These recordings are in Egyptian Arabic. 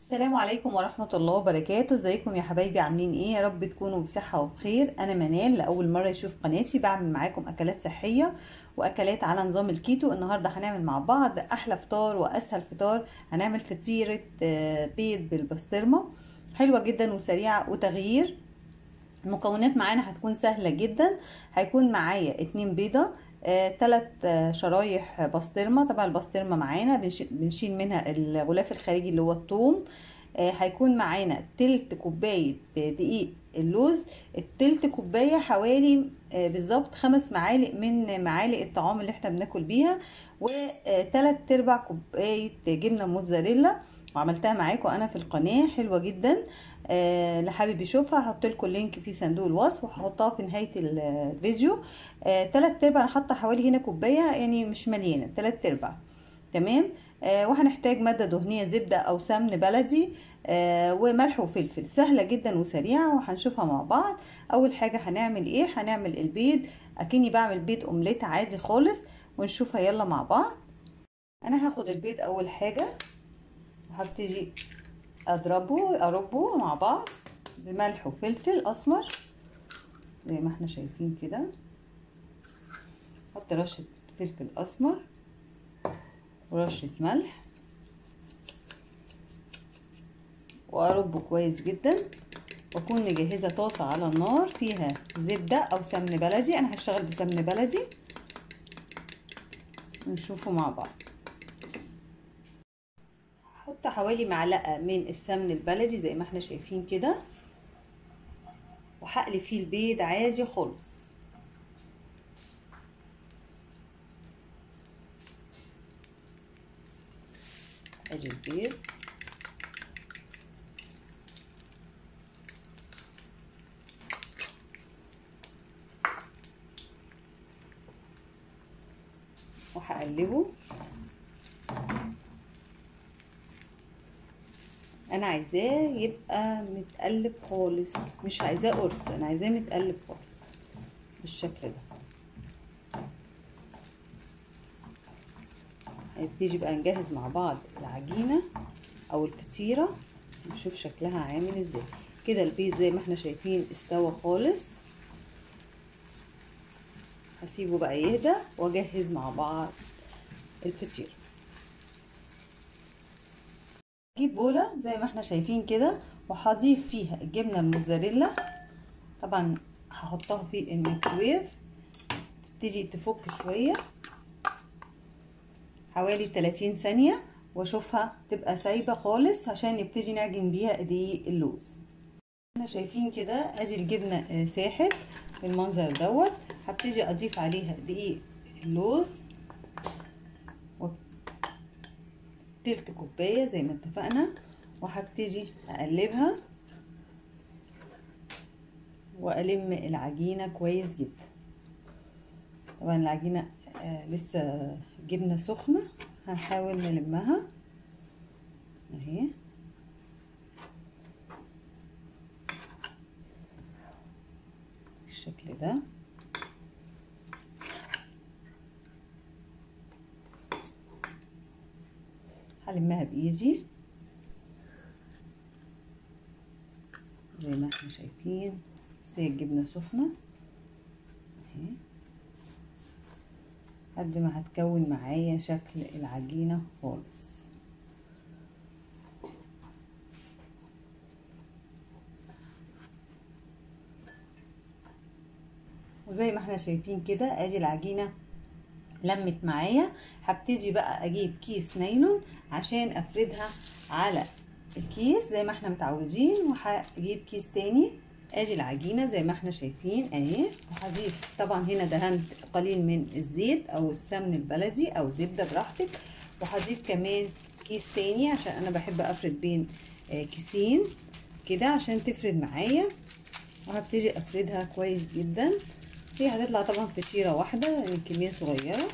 السلام عليكم ورحمة الله وبركاته ازيكم يا حبايبي عاملين ايه يا رب تكونوا بصحة وبخير انا منال لأول مرة يشوف قناتي بعمل معاكم اكلات صحية واكلات على نظام الكيتو النهاردة هنعمل مع بعض احلى فطار واسهل فطار هنعمل فطيرة بيض بالبسطرمة حلوة جدا وسريعة وتغيير المكونات معانا هتكون سهلة جدا هيكون معايا اتنين بيضة ثلاث آه شرايح بسطرمه طبعا البسطرمه معانا بنشيل منها الغلاف الخارجي اللي هو الثوم آه هيكون معانا تلت كوبايه دقيق اللوز التلت كوبايه حوالي آه بالظبط خمس معالق من معالق الطعام اللي احنا بناكل بيها وثلاث ارباع كوبايه جبنه موتزاريلا وعملتها معاكم انا في القناه حلوه جدا آه اللي حابب يشوفها هحط لكم اللينك في صندوق الوصف وهحطها في نهايه الفيديو آه تلات ارباع انا حاطه حوالي هنا كوبايه يعني مش مليانه تلات ارباع تمام آه وهنحتاج ماده دهنيه زبده او سمن بلدي آه وملح وفلفل سهله جدا وسريعه وهنشوفها مع بعض اول حاجه هنعمل ايه هنعمل البيض اكني بعمل بيض اومليت عادي خالص ونشوفها يلا مع بعض انا هاخد البيض اول حاجه وهبتدي اضربه اربه مع بعض بملح وفلفل اسمر زي ما احنا شايفين كده احط رشه فلفل اسمر ورشه ملح واربه كويس جدا واكون مجهزه طاسه على النار فيها زبده او سمن بلدي انا هشتغل بسمن بلدي ونشوفه مع بعض هحط حوالي معلقه من السمن البلدي زي ما احنا شايفين كده وهقلي فيه البيض عادي خالص ادي البيض وهقلبه انا عايزاه يبقى متقلب خالص مش عايزاه قرص انا عايزاه متقلب خالص بالشكل ده هنبتدي بقى نجهز مع بعض العجينه او الفطيره نشوف شكلها عامل ازاي كده البيض زي ما احنا شايفين استوى خالص هسيبه بقى يهدى واجهز مع بعض الفطيره اجيب بوله زي ما احنا شايفين كده وهضيف فيها الجبنه الموتزاريلا طبعا هحطها في الميكرويف تبتدي تفك شويه حوالي 30 ثانيه واشوفها تبقى سايبه خالص عشان نبتدي نعجن بيها دقيق اللوز احنا شايفين كده ادي الجبنه ساحت بالمنظر دوت هبتدي اضيف عليها دقيق اللوز تلت كوبايه زي ما اتفقنا وهبتدي اقلبها والم العجينه كويس جدا طبعا العجينه آه لسه جبنه سخنه هنحاول نلمها اهي بالشكل ده هلمها بايدي زي ما احنا شايفين بس هي الجبنه سخنه اهي لحد ما هتكون معايا شكل العجينه خالص وزي ما احنا شايفين كده ادي العجينه لمت معايا هبتدي بقى اجيب كيس نايلون عشان افردها على الكيس زي ما احنا متعودين وهجيب كيس تاني ادي العجينه زي ما احنا شايفين اهي وهضيف طبعا هنا دهنت قليل من الزيت او السمن البلدي او زبده براحتك وهضيف كمان كيس تاني عشان انا بحب افرد بين كيسين كده عشان تفرد معايا وهبتدي افردها كويس جدا هي هتطلع طبعا فطيره واحده يعني كميه صغيره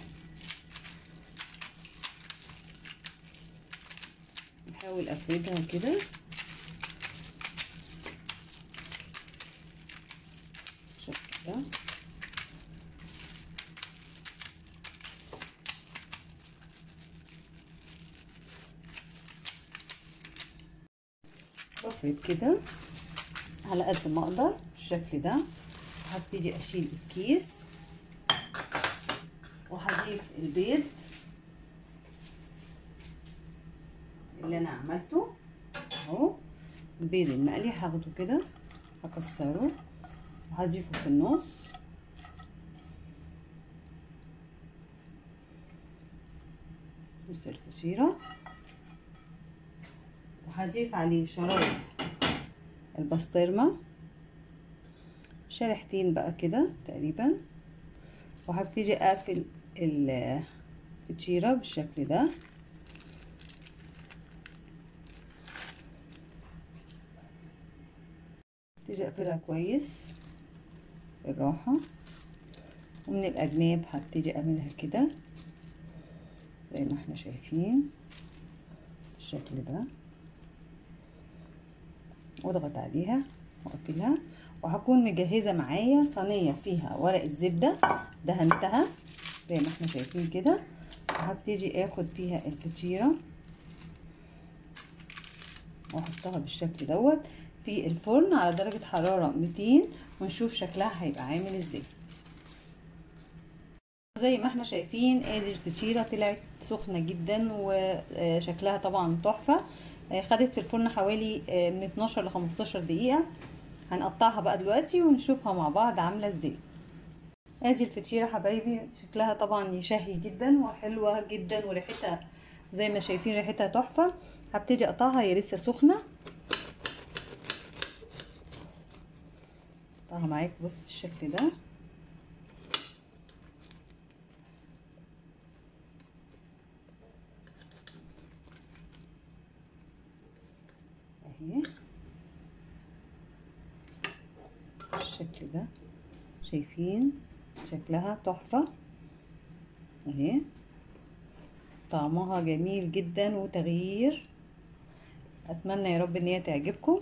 بحاول افردها كده بالشكل ده هفرد كده على قد ما اقدر بالشكل ده هبتدي اشيل الكيس وهضيف البيض اللي انا عملته اهو البيض المقلي هاخده كده هكسره وهضيفه في النص نص الفطيرة وهضيف عليه شرايح البسطرمة شريحتين بقى كده تقريبا وهبتدي اقفل الفطيرة بالشكل ده هبتدي اقفلها كويس بالراحة ومن الأجناب هبتدي أعملها كده زي ما احنا شايفين بالشكل ده واضغط عليها واقفلها وهكون مجهزة معايا صينية فيها ورقة زبدة دهنتها زي ما احنا شايفين كده وهبتدي اخد فيها الفطيرة واحطها بالشكل دوت في الفرن على درجة حرارة 200 ونشوف شكلها هيبقى عامل ازاي زي ما احنا شايفين ادي الفطيرة طلعت سخنة جدا وشكلها طبعا تحفة خدت في الفرن حوالي من 12 ل 15 دقيقة هنقطعها بقى دلوقتي ونشوفها مع بعض عاملة ازاي ادي الفطيرة حبايبي شكلها طبعا يشهي جدا وحلوة جدا وريحتها زي ما شايفين ريحتها تحفة هبتدي اقطعها هي لسه سخنة اقطعها معاكم بس بالشكل ده اهي بالشكل ده شايفين شكلها تحفة اهي طعمها جميل جدا وتغيير اتمنى يا رب ان هي تعجبكم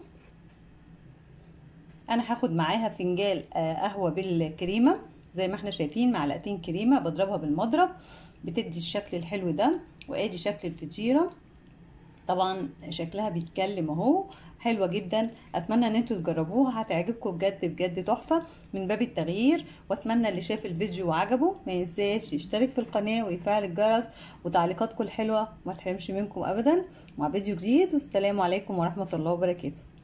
انا هاخد معاها فنجان قهوة بالكريمة زي ما احنا شايفين معلقتين كريمة بضربها بالمضرب بتدي الشكل الحلو ده وادي شكل الفطيرة طبعا شكلها بيتكلم اهو حلوه جدا اتمنى ان انتوا تجربوها هتعجبكم بجد بجد تحفه من باب التغيير واتمنى اللي شاف الفيديو وعجبه ما ينساش يشترك في القناه ويفعل الجرس وتعليقاتكم الحلوه ما تحرمش منكم ابدا مع فيديو جديد والسلام عليكم ورحمه الله وبركاته